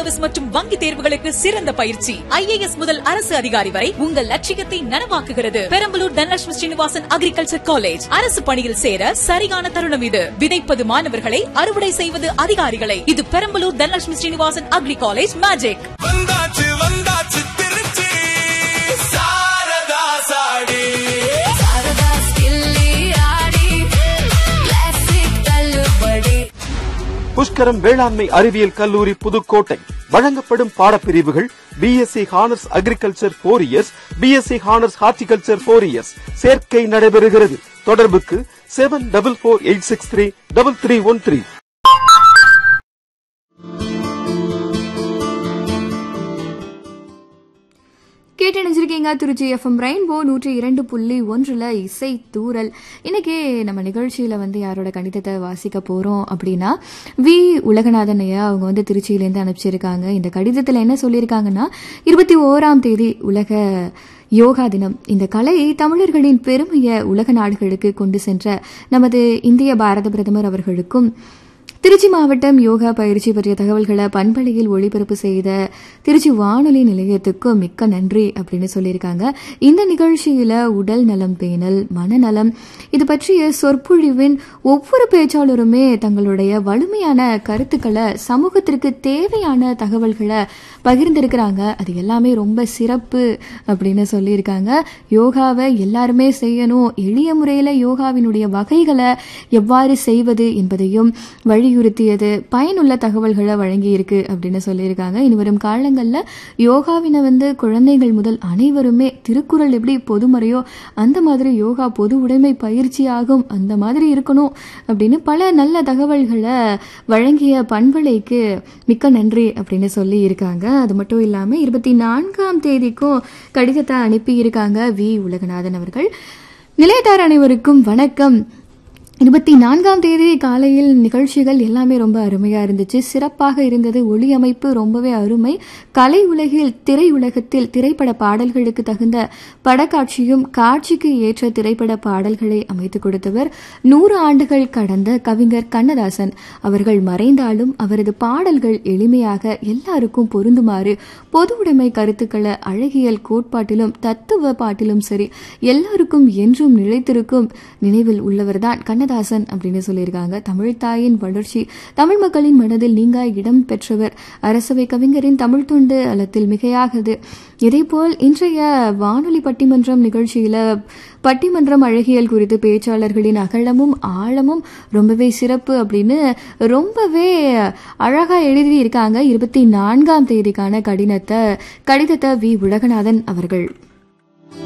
service மற்றும் வங்கி தேர்வுகளுக்கு சிறந்த பயிற்சி ஐஏஎஸ் முதல் அரசு அதிகாரி வரை உங்கள் லட்சியத்தை நனவாக்குகிறது பெரம்பலூர் தனலட்சுமி ஸ்ரீனிவாசன் அக்ரிகல்ச்சர் காலேஜ் அரசு பணியில் சேர சரியான தருணம் இது விதைப்பது மாணவர்களை அறுவடை செய்வது அதிகாரிகளை இது Perambalur Dhanalakshmi Srinivasan agri college magic வந்தாச்சு வந்தாச்சு திருச்சி சாரதா சாடி புஷ்கரம் வேளாண்மை அறிவியல் கல்லூரி புதுக்கோட்டை வழங்கப்படும் பாடப்பிரிவுகள் BSc honours agriculture four years BSc honours horticulture four years சேர்க்கை நடைபெறுகிறது தொடர்புக்கு seven double four eight six three double three one three கேட்டணிஞ்சிருக்கீங்க திருச்சி எஃப்எம் ரெயின்போ நூற்றி இரண்டு புள்ளி ஒன்றில் இசை தூரல் இன்னைக்கு நம்ம நிகழ்ச்சியில் வந்து யாரோட கணிதத்தை வாசிக்க போகிறோம் அப்படின்னா வி உலகநாதன் ஐயா அவங்க வந்து திருச்சியிலேருந்து அனுப்பிச்சிருக்காங்க இந்த கடிதத்தில் என்ன சொல்லியிருக்காங்கன்னா இருபத்தி ஓராம் தேதி உலக யோகா தினம் இந்த கலை தமிழர்களின் பெருமையை உலக நாடுகளுக்கு கொண்டு சென்ற நமது இந்திய பாரத பிரதமர் அவர்களுக்கும் திருச்சி மாவட்டம் யோகா பயிற்சி பற்றிய தகவல்களை பண்பலையில் ஒளிபரப்பு செய்த திருச்சி வானொலி நிலையத்துக்கும் மிக்க நன்றி அப்படின்னு சொல்லியிருக்காங்க இந்த நிகழ்ச்சியில உடல் நலம் பேணல் மனநலம் இது பற்றிய சொற்பொழிவின் ஒவ்வொரு பேச்சாளருமே தங்களுடைய வலிமையான கருத்துக்களை சமூகத்திற்கு தேவையான தகவல்களை பகிர்ந்திருக்கிறாங்க அது எல்லாமே ரொம்ப சிறப்பு அப்படின்னு சொல்லியிருக்காங்க யோகாவை எல்லாருமே செய்யணும் எளிய முறையில் யோகாவினுடைய வகைகளை எவ்வாறு செய்வது என்பதையும் வலியுறுத்தியது பயனுள்ள தகவல்களை வழங்கியிருக்கு அப்படின்னு சொல்லியிருக்காங்க இனி வரும் காலங்களில் யோகாவினை வந்து குழந்தைகள் முதல் அனைவருமே திருக்குறள் எப்படி பொதுமறையோ அந்த மாதிரி யோகா பொது உடைமை பயிற்சியாகும் அந்த மாதிரி இருக்கணும் அப்படின்னு பல நல்ல தகவல்களை வழங்கிய பண்பலைக்கு மிக்க நன்றி அப்படின்னு சொல்லி இருக்காங்க அது மட்டும் இல்லாமல் இருபத்தி நான்காம் தேதிக்கும் கடிதத்தை அனுப்பியிருக்காங்க வி உலகநாதன் அவர்கள் நிலையத்தார் அனைவருக்கும் வணக்கம் இருபத்தி நான்காம் தேதி காலையில் நிகழ்ச்சிகள் எல்லாமே ரொம்ப அருமையாக இருந்துச்சு சிறப்பாக இருந்தது ஒளி அமைப்பு ரொம்பவே அருமை கலை உலகில் திரையுலகத்தில் திரைப்பட பாடல்களுக்கு தகுந்த படக்காட்சியும் காட்சிக்கு ஏற்ற திரைப்பட பாடல்களை அமைத்து கொடுத்தவர் நூறு ஆண்டுகள் கடந்த கவிஞர் கண்ணதாசன் அவர்கள் மறைந்தாலும் அவரது பாடல்கள் எளிமையாக எல்லாருக்கும் பொருந்துமாறு பொது உடைமை கருத்துக்களை அழகியல் கோட்பாட்டிலும் தத்துவ பாட்டிலும் சரி எல்லாருக்கும் என்றும் நிலைத்திருக்கும் நினைவில் உள்ளவர்தான் கண்ணதாசன் அப்படின்னு சொல்லியிருக்காங்க தமிழ் தாயின் வளர்ச்சி தமிழ் மக்களின் மனதில் நீங்கா இடம் பெற்றவர் அரசவை கவிஞரின் தமிழ் தொண்டு அல்லத்தில் மிகையாகது இதேபோல் இன்றைய வானொலி பட்டிமன்றம் நிகழ்ச்சியில பட்டிமன்றம் அழகியல் குறித்து பேச்சாளர்களின் அகலமும் ஆழமும் ரொம்பவே சிறப்பு அப்படின்னு ரொம்பவே அழகா எழுதி இருக்காங்க இருபத்தி நான்காம் தேதிக்கான கடினத்தை கடிதத்தை வி உலகநாதன் அவர்கள்